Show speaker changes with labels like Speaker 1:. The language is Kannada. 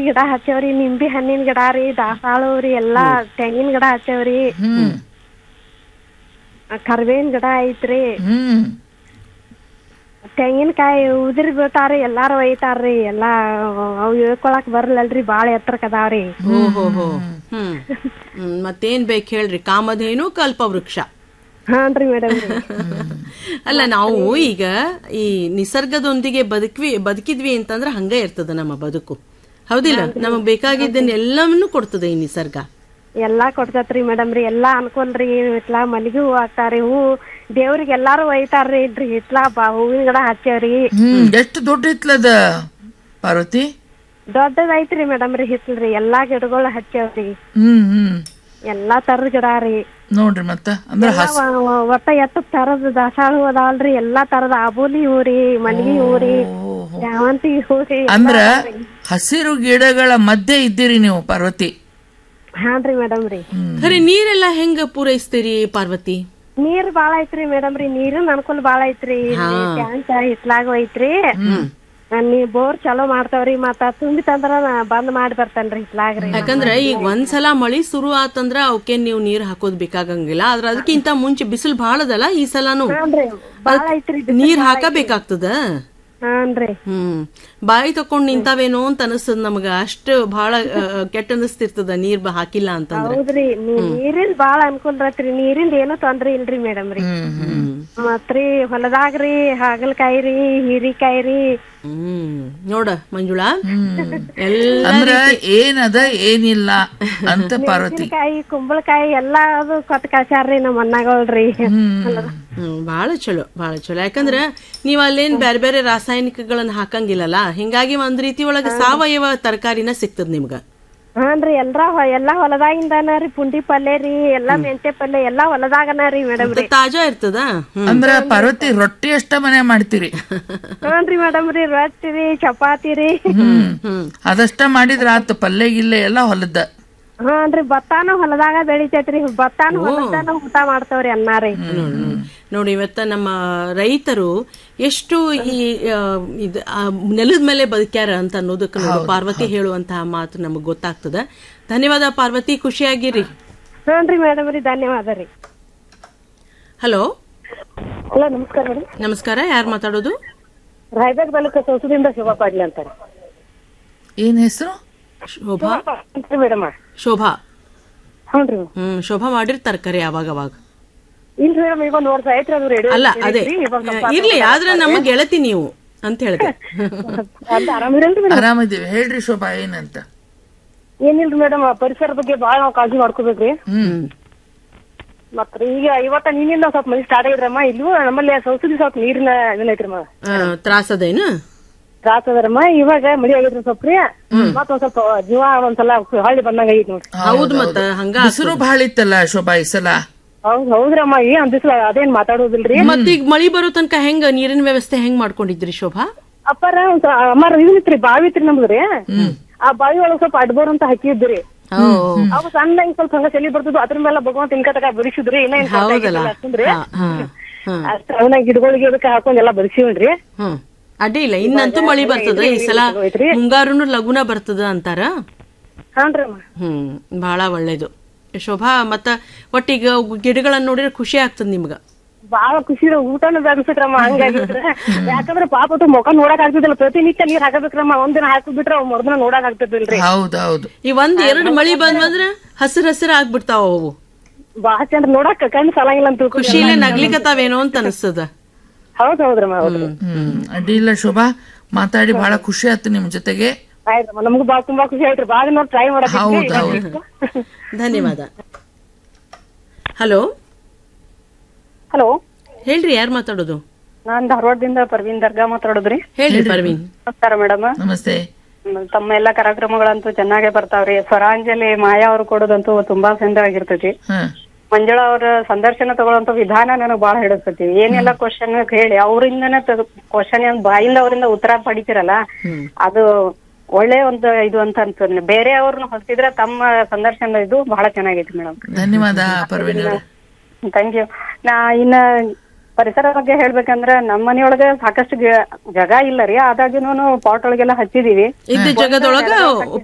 Speaker 1: ಗಿಡ ಹಚ್ಚೇವ್ರಿ ನಿಂಬಿ ಹಣ್ಣಿನ ಗಿಡ ರೀ ದಾಸಾಳು ರೀ ಎಲ್ಲಾ ತೆಂಗಿನ ಗಿಡ ಹಚ್ಚೇವ್ರಿ
Speaker 2: ಹ್ಮ್
Speaker 1: ಕರ್ಬೇವಿನ ಗಿಡ ಐತ್ರಿ
Speaker 2: ಹ್ಮ್
Speaker 1: ತೆಂಗಿನಕಾಯಿ ಉದಿರಿ ಬೀಳ್ತಾವ್ರಿ ಎಲ್ಲಾರು ಒಯ್ತಾರ್ರಿ ಎಲ್ಲಾ ಅವ್ ಇಳ್ಕೊಳಕ್ ಬರಲ್ಲಲ್ರಿ ಬಾಳ ಎತ್ತರಕ್ ಅದಾವ್ರಿ
Speaker 3: ಓಹೋ ಹೋ ಹ್ಮ್ ಹ್ಮ್, ಮತ್ತೇನ್ ಬೇಕು ಹೇಳ್ರಿ ಕಾಮಧೇನು ಕಲ್ಪವೃಕ್ಷ
Speaker 1: ಹಾನ್ರಿ ಮೇಡಮ್
Speaker 3: ಅಲ್ಲ ನಾವು ಈಗ ಈ ನಿಸರ್ಗದೊಂದಿಗೆ ಬದುಕ್ವಿ ಬದುಕಿದ್ವಿ ಅಂತಂದ್ರೆ ಹಂಗ ಇರ್ತದ ನಮ್ಮ ಬದುಕು ಹೌದಿಲ್ಲ ನಮಗ್ ಬೇಕಾಗಿದ್ದನ್ನ ಎಲ್ಲವನ್ನೂ ಕೊಡ್ತದೆ ಈ ನಿಸರ್ಗ
Speaker 1: ಎಲ್ಲಾ ಕೊಡ್ತತ್ರಿ ಮೇಡಮ್ ರೀ ಎಲ್ಲಾ ಅನ್ಕೊಲ್ರಿ ಇಟ್ಲಾ ಮಲ್ಲಿಗೆ ಹೂ ಹಾಕ್ತಾರಿ ಹೂ ದೇವ್ರಿಗೆ ಎಲ್ಲಾರು ಒಯ್ತಾರ್ರಿ ಇಲ್ರಿ ಇಟ್ಲಾ ಬಾ ಹೂವಿನ ಗಿಡ ಹಚ್ಚೇವ್ರಿ
Speaker 2: ಹ್ಮ್ ಎಷ್ಟು ದೊಡ್ಡ ಹಿತ್ಲದ ಪಾರ್ವತಿ
Speaker 1: ದೊಡ್ಡದ್ ಐತ್ರಿ ಮೇಡಮ್ ರೀ ಹಿತ್ಲ್ರಿ ಎಲ್ಲಾ ಗಿಡಗಳು ಹಚ್ಚೇವ್ರಿ
Speaker 2: ಹ್ಮ್ ಹ್ಮ್
Speaker 1: ಎಲ್ಲಾ ತರದ ಗಿಡ ರೀ
Speaker 2: ನೋಡ್ರಿ ಮತ್ತ ಅಂದ್ರ
Speaker 1: ಎಲ್ಲಾ
Speaker 2: ಹಸ್
Speaker 1: ವ- ವ- ಒಟ್ಟ ಎತ್ತ ತರದ ದಾಸಾಳ ಹೂ ಅದಾವಲ್ರಿ ಎಲ್ಲಾ ತರದ ಆಬೋಲಿ ಹೂ ರೀ ಮಲ್ಲಿಗೆ ಹೂ ರೀ ಶಾವಂತಿಗೆ ಹೂ ರೀ
Speaker 2: ಅಂದ್ರ ಹಸಿರು ಗಿಡಗಳ ಮಧ್ಯೆ ಇದ್ದೀರಿ ನೀವು ಪಾರ್ವತಿ
Speaker 1: ಹಾನ್ರಿ ಮೇಡಮ್ ರೀ
Speaker 3: ಖರೆ ನೀರೆಲ್ಲ ಹೆಂಗ ಪೂರೈಸ್ತೀರಿ ಪಾರ್ವತಿ
Speaker 1: ನೀರ್ ಬಾಳ ಐತ್ರಿ ಮೇಡಮ್ ರೀ ನೀರಿನ ಅನುಕೂಲ ಬಾಳ ಐತ್ರಿ ಟ್ಯಾಂಕ್ ಹಿತ್ಲಾಗ ಐತ್ರಿ ನೀ ಬೋರ್ ಚಲೋ ಮಾಡ್ತಾವ್ರಿ ಮತ್ತ ತುಂಬಿತಂದ್ರ ನಾ ಬಂದ್ ಮಾಡಿ ಬರ್ತೇನ್ರಿ ಹಿತ್ಲಾಗ್ರಿ
Speaker 3: ಯಾಕಂದ್ರ ಈಗ ಒಂದ್ಸಲ ಮಳಿ ಶುರು ಆತಂದ್ರ ಅವಕ್ಕೆ ನೀವು ನೀರ್ ಹಾಕೋದ್ ಬೇಕಾಗಂಗಿಲ್ಲ ಆದ್ರ ಅದಕ್ಕಿಂತ ಮುಂಚೆ ಬಿಸಿಲು ಭಾಳದಲ್ಲ ಈ ಸಲನು
Speaker 1: ಹಾನ್ರಿ ಬಾಳ ಐತ್ರಿ
Speaker 3: ನೀರ್ ಹಾಕಬೇಕಾಗ್ತದ
Speaker 1: ಹಾನ್ರಿ
Speaker 3: ಹ್ಮ್ ಬಾಯಿ ತಕೊಂಡ್ ನಿಂತಾವೇನೋ ಅಂತ ಅನಿಸ್ತದ ನಮಗ ಅಷ್ಟು ಬಹಳ ಆ, ಕೆಟ್ಟ ಅನಿಸ್ತಿರ್ತದ ನೀರ್ ಬ- ಹಾಕಿಲ್ಲ ಅಂತಂದ್ರ
Speaker 1: ಹೌದ್ರಿ ನೀ- ನೀರಿನ್ ಬಾಳ ಅನುಕೂಲ ಐತ್ರಿ ನೀರಿಂದ ಏನೂ ತೊಂದ್ರೆ ಇಲ್ರಿ ಮೇಡಮ್ ರೀ ಮತ್ರಿ ಹೊಲದಾಗ್ರಿ ಹಾಗಲಕಾಯಿ ರೀ ಹೀರಿಕಾಯಿ ರೀ
Speaker 3: ಹ್ಮ್ ನೋಡ ಮಂಜುಳಾ ಎಲ್ಲ
Speaker 2: ಅಂದ್ರ ಏನದ ಏನಿಲ್ಲ ಅಂತ ಪಾರ್ವತಿ
Speaker 1: ಕಾಯಿ ಕುಂಬಳಕಾಯಿ ಎಲ್ಲಾ ಅದು ಕೊಟ್ಟ ಕಳ್ಸ್ಯಾರ್ರಿ ನಮ್ಮ ಅಣ್ಣಗಳ್ರಿ
Speaker 3: ಹ್ಮ್ ಬಾಳ ಚಲೋ ಬಾಳ ಚಲೋ ಯಾಕಂದ್ರ ನೀವ್ ಅಲ್ಲೇನ್ ಬ್ಯಾರೆ ಬೇರೆ ರಾಸಾಯನಿಕಗಳನ್ನ ಹಾಕಂಗಿಲ್ಲಲ್ಲ ಹಿಂಗಾಗಿ ಒಂದ್ ರೀತಿ ಒಳಗ ಸಾವಯವ ತರಕಾರಿನ ಸಿಗ್ತದ ನಿಮ್ಗ
Speaker 1: ಹಾನ್ರಿ ಎಲ್ರ ಹೊ- ಎಲ್ಲಾ ಹೊಲದಾಗಿಂದಾನ ರೀ ಪುಂಡಿ ಪಲ್ಯ ರೀ ಎಲ್ಲಾ ಮೆಂತೆ ಪಲ್ಯ ಎಲ್ಲಾ ಹೊಲದಾಗನ ರೀ ಮೇಡಮ್ ರೀ
Speaker 3: ತಾಜಾ ಇರ್ತದ ಹ್ಮ್
Speaker 2: ಅಂದ್ರ ಪಾರ್ವತಿ ರೊಟ್ಟಿ ಅಷ್ಟ ಮನೆ ಮಾಡ್ತೀರಿ
Speaker 1: ಹಾನ್ರಿ ಮೇಡಮ್ ರೀ ರೊಟ್ಟಿ ರೀ ಚಪಾತಿ ರೀ
Speaker 2: ಹ್ಮ್ ಅದಷ್ಟ ಮಾಡಿದ್ರ ಆತ ಪಲ್ಯ ಗಿಲ್ಲೆ ಎಲ್ಲ ಹೊಲದ
Speaker 1: ಹಾನ್ರಿ ಭತ್ತಾನ ಹೊಲದಾಗ ಬೆಳಿತೈತ್ರಿ ಭತ್ತಾನ ಹೊಲದಾನ ಊಟ ಮಾಡ್ತಾವ್ರಿ ಅನ್ನಾರಿ
Speaker 3: ನೋಡಿ ಇವತ್ತ ನಮ್ಮ ರೈತರು ಎಷ್ಟು ಈ ಆ, ಇದ್ ಆ, ನೆಲದ ಮೇಲೆ ಬದುಕ್ಯಾರ ಅಂತ ಅನ್ನೋದಕ್ಕೆ ನೋಡು ಪಾರ್ವತಿ ಹೇಳುವಂತಹ ಮಾತು ನಮಗ್ ಗೊತ್ತಾಗ್ತದ ಧನ್ಯವಾದ ಪಾರ್ವತಿ ಖುಷಿಯಾಗಿರಿ
Speaker 1: ಹಾನ್ರಿ ಮೇಡಮ್ ರೀ ಧನ್ಯವಾದ ರೀ
Speaker 3: ಹಲೋ
Speaker 1: ಹಲೋ ನಮಸ್ಕಾರ ಮೇಡಮ್
Speaker 3: ನಮಸ್ಕಾರ ಯಾರು ಮಾತಾಡೋದು
Speaker 1: ರಾಯಬಾಗ್ ತಾಲೂಕು ಸೌಸದಿಂದ ಶಿವ ಪಾಡ್ಲಿ ಅಂತಾರೆ
Speaker 2: ಏನ್ ಹೆಸರು
Speaker 3: ಶೋಭಾ
Speaker 1: ಮೇಡಮ್
Speaker 3: ಶೋಭಾ
Speaker 1: ಹ್ಞೂನ್ರಿ
Speaker 3: ಹ್ಮ್ ಶೋಭಾ ಮಾಡಿರ್ತಾರ ಕರೆ ಅವಾಗ ಅವಾಗ
Speaker 1: ಇಲ್ರಿ ಮೇಡಮ್ ಈಗ ಒಂದ್ ವರ್ಷ ಆಯ್ತ್ರಿ ಅದು ರೇಡಿಯೋ
Speaker 3: ಅಲ್ಲ ಅದೇ ಇರ್ಲಿ ಆದ್ರೆ ನಮ್ಮ ಗೆಳತಿ ನೀವು ಅಂತ ಹೇಳಿದೆ
Speaker 1: ಅಂತ ಆರಾಮಿರಲ್ರಿ ಮೇಡಮ್
Speaker 2: ಆರಾಮಿದೀವಿ ಹೇಳ್ರಿ ಶೋಭಾ ಏನಂತ
Speaker 1: ಏನಿಲ್ರಿ ಮೇಡಮ್ ಪರಿಸರ ಬಗ್ಗೆ ಬಾಳ ನಾವ್ ಕಾಳಜಿ ಮಾಡ್ಕೋಬೇಕ್ರಿ
Speaker 2: ಹ್ಮ್
Speaker 1: ಮತ್ರಿ ಈಗ ಇವತ್ತ ನೀನಿಂದ ಸ್ವಲ್ಪ ಮಳಿ ಸ್ಟಾರ್ಟ್ ಆಗಿದ್ರಮ್ಮ ಇಲ್ಲೂ ನಮ್ಮಲ್ಲಿ ಸೌಸದಿ ಸ್ವಲ್ಪ ನೀರಿನ ಇದನ್ನೈತ್ರಿಮ್ಮ
Speaker 3: ಆ, ತ್ರಾಸದೇನು
Speaker 1: ತ್ರಾಸ ಅದರಮ್ಮ ಇವಾಗ ಮಳಿ ಆಗೈತ್ರಿ ಸ್ವಲ್ಪ ರೀ ಮತ್ತ ಒಂದ್ ಸ್ವಲ್ಪ ಜೀವ ಒಂದ್ಸಲ ಹಳ್ಳಿ ಬಂದಂಗ ಐತಿ ನೋಡ್ರಿ
Speaker 3: ಹೌದು ಮತ್ತ ಹಂಗ
Speaker 2: ಬಿಸಿಲು ಬಹಳ ಇತ್ತಲ್ಲ ಶೋಭಾ ಈ ಸಲ
Speaker 1: ಹೌದ್ ಹೌದ್ರಮ್ಮ ಏನ್ ಅಂದಿಸ್ಲ ಅದೇನ್ ಮಾತಾಡೋದಿಲ್ರಿ
Speaker 3: ಮತ್ತೀಗ ಮಳಿ ಬರೋ ತನಕ ಹೆಂಗ ನೀರಿನ ವ್ಯವಸ್ಥೆ ಹೆಂಗ್ ಮಾಡ್ಕೊಂಡಿದ್ರಿ ಶೋಭಾ
Speaker 1: ಅಪ್ಪಾರ ಒಂದ್ ಸ- ಅಮ್ಮಾರ ಇದನ್ನಿತ್ರಿ ಬಾವಿ ಇತ್ರಿ ನಮ್ದ್ರಿ ಆ ಬಾವಿ ಒಳಗ್ ಸ್ವಲ್ಪ ಅಡ್ಬೋರ್ ಅಂತ ಹಾಕಿದ್ರಿ ಅವ ಸಣ್ಣ ಹಿಂಗ್ ಸ್ವಲ್ಪ ಹಂಗ ಚಳಿ ಬರ್ತದ ಅದ್ರ ಮೇಲೆ ಭಗವಂತ ಇನ್ಕ ತಕ ಬರಿಸಿದ್ರಿ ಇನ್ನ ಏನ್
Speaker 3: ಹೌದಲ್ಲ
Speaker 1: ಅಷ್ಟಂದ್ರಿ
Speaker 3: ಹಾ, ಹಾ, ಹಾ.
Speaker 1: ಅಷ್ಟ ಅವನ ಗಿಡಗಳಿಗೆ ಅದಕ್ಕೆ ಹಾಕೊಂಡ್ ಎಲ್ಲಾ ಬರಿಸಿವ್ರಿ
Speaker 3: ಹ್ಮ್ ಅಡ್ಡಿ ಇಲ್ಲ ಇನ್ನಂತೂ ಮಳಿ ಬರ್ತದ ಈ ಸಲ ಮುಂಗಾರುನು ಲಗುನ ಬರ್ತದ ಅಂತಾರ
Speaker 1: ಹಾನ್ರಿ ಅಮ್ಮ
Speaker 3: ಹ್ಮ್ ಬಹಳ ಒಳ್ಳೇದು ಶೋಭಾ ಮತ್ತ ಒಟ್ಟಿಗ ಗಿಡಗಳನ್ನ ನೋಡಿದ್ರೆ ಖುಷಿ ಆಗ್ತದ ನಿಮ್ಗ
Speaker 1: ಬಾಳ ಖುಷಿ ಊಟನು ಬೆನ್ಸಿಟ್ರಮ್ಮ ಹಂಗಾಗಿದ್ರ ಯಾಕಂದ್ರ ಪಾಪ ಅದು ಮುಖ ನೋಡಕ್ ಆಗ್ತಿದಿಲ್ಲ ಪ್ರತಿನಿತ್ಯ ನೀರ್ ಹಾಕಬೇಕ್ರಮ್ಮ ಒಂದಿನ ಹಾಕಿಬಿಟ್ರ ಮರ್ದಿನ ನೋಡಕ್ ಆಗ್ತಿದಿಲ್ರಿ
Speaker 2: ಹೌದ್ ಹೌದು
Speaker 3: ಈ ಒಂದ್ ಎರಡು ಮಳಿ ಬಂದ್ವಂದ್ರ ಹಸಿರು ಹಸಿರು ಆಗ್ಬಿಡ್ತಾವ ಅವು
Speaker 1: ಬಾಳ ಚಂದ ನೋಡಕ್ ಕಣ್ ಸಾಲಂಗಿಲ್ಲ ಅಂತ ತಿಳ್ಕೊ
Speaker 3: ಖುಷಿಲೇ ನಗ್ಲಿಕತ್ತಾವೇನೋ ಅಂತ ಅನಿಸ್ತದ
Speaker 1: ಹೌದ್ ಹೌದ್ರಮ್ಮ ಹೌದ್ರಿ
Speaker 2: ಹ್ಮ್ ಅಡ್ಡಿಲ್ಲ ಶೋಭಾ ಮಾತಾಡಿ ಬಹಳ ಖುಷಿ ಆಯ್ತು ನಿಮ್ ಜೊತೆಗೆ
Speaker 1: ಆಯ್ತಮ್ಮ ನಮಗೂ ಬಾಳ ತುಂಬಾ ಖುಷಿ ಆಯ್ತ್ರಿ ಬಾಳ ನೋಡಿ ಟ್ರೈ ಮಾಡಕ್
Speaker 2: ಹೌದ್ ಹೌದು
Speaker 3: ಧನ್ಯವಾದ ಹಲೋ
Speaker 1: ಹಲೋ
Speaker 3: ಹೇಳ್ರಿ ಯಾರು ಮಾತಾಡೋದು
Speaker 1: ನಾನ್ ಧಾರವಾಡದಿಂದ ಪರ್ವೀನ್ ದರ್ಗಾ ಮಾತಾಡೋದ್ರಿ
Speaker 3: ಹೇಳ್ರಿ ಪರ್ವೀನ್
Speaker 1: ನಮಸ್ಕಾರ ಮೇಡಮ್
Speaker 2: ನಮಸ್ತೆ
Speaker 1: ತಮ್ಮ ಎಲ್ಲಾ ಕಾರ್ಯಕ್ರಮಗಳಂತೂ ಚೆನ್ನಾಗೇ ಬರ್ತಾವ್ರಿ ಸ್ವರಾಂಜಲಿ ಮಾಯಾ ಅವ್ರು ಕೊಡೋದಂತೂ ತುಂಬಾ ಸುಂದರವಾಗಿರ್ತೈತಿ
Speaker 2: ಹ
Speaker 1: ಮಂಜುಳಾ ಅವ್ರ ಸಂದರ್ಶನ ತಗೊಳ್ಳೋಂತ ವಿಧಾನ ನನಗೆ ಬಹಳ ಹಿಡಿಸ್ತೈತಿ ಏನೆಲ್ಲ ಕ್ವಶನ್ ಹೇಳಿ ಅವರಿಂದನೇ ಕ್ವಶನ್ ಬಾಯಿಂದ ಅವರಿಂದ ಉತ್ತರ ಪಡಿತಿರಲ್ಲ ಅದು ಒಳ್ಳೆ ಒಂದು ಇದು ಅಂತ ಅನ್ಸುತ್ತೆ ಬೇರೆ ಅವ್ರನ್ನ ಹೊತ್ತಿದ್ರೆ ತಮ್ಮ ಸಂದರ್ಶನ ಇದು ಬಹಳ ಚೆನ್ನಾಗೈತಿ ಮೇಡಮ್
Speaker 2: ಧನ್ಯವಾದ ಪರ್ವೀನ್ ಅವ್ರೆ
Speaker 1: ಥ್ಯಾಂಕ್ ಯು ನಾ ಇನ್ನ ಪರಿಸರ ಬಗ್ಗೆ ಹೇಳ್ಬೇಕಂದ್ರ ನಮ್ಮ ಮನೆಯೊಳಗ ಸಾಕಷ್ಟು ಗಿ- ಜಾಗ ಇಲ್ಲ ರೀ ಆದಾಗ್ಯೂ ಪಾಟ್ ಒಳಗೆಲ್ಲ ಹಚ್ಚಿದೀವಿ
Speaker 3: ಇದ್ದ ಜಗದೊಳಗ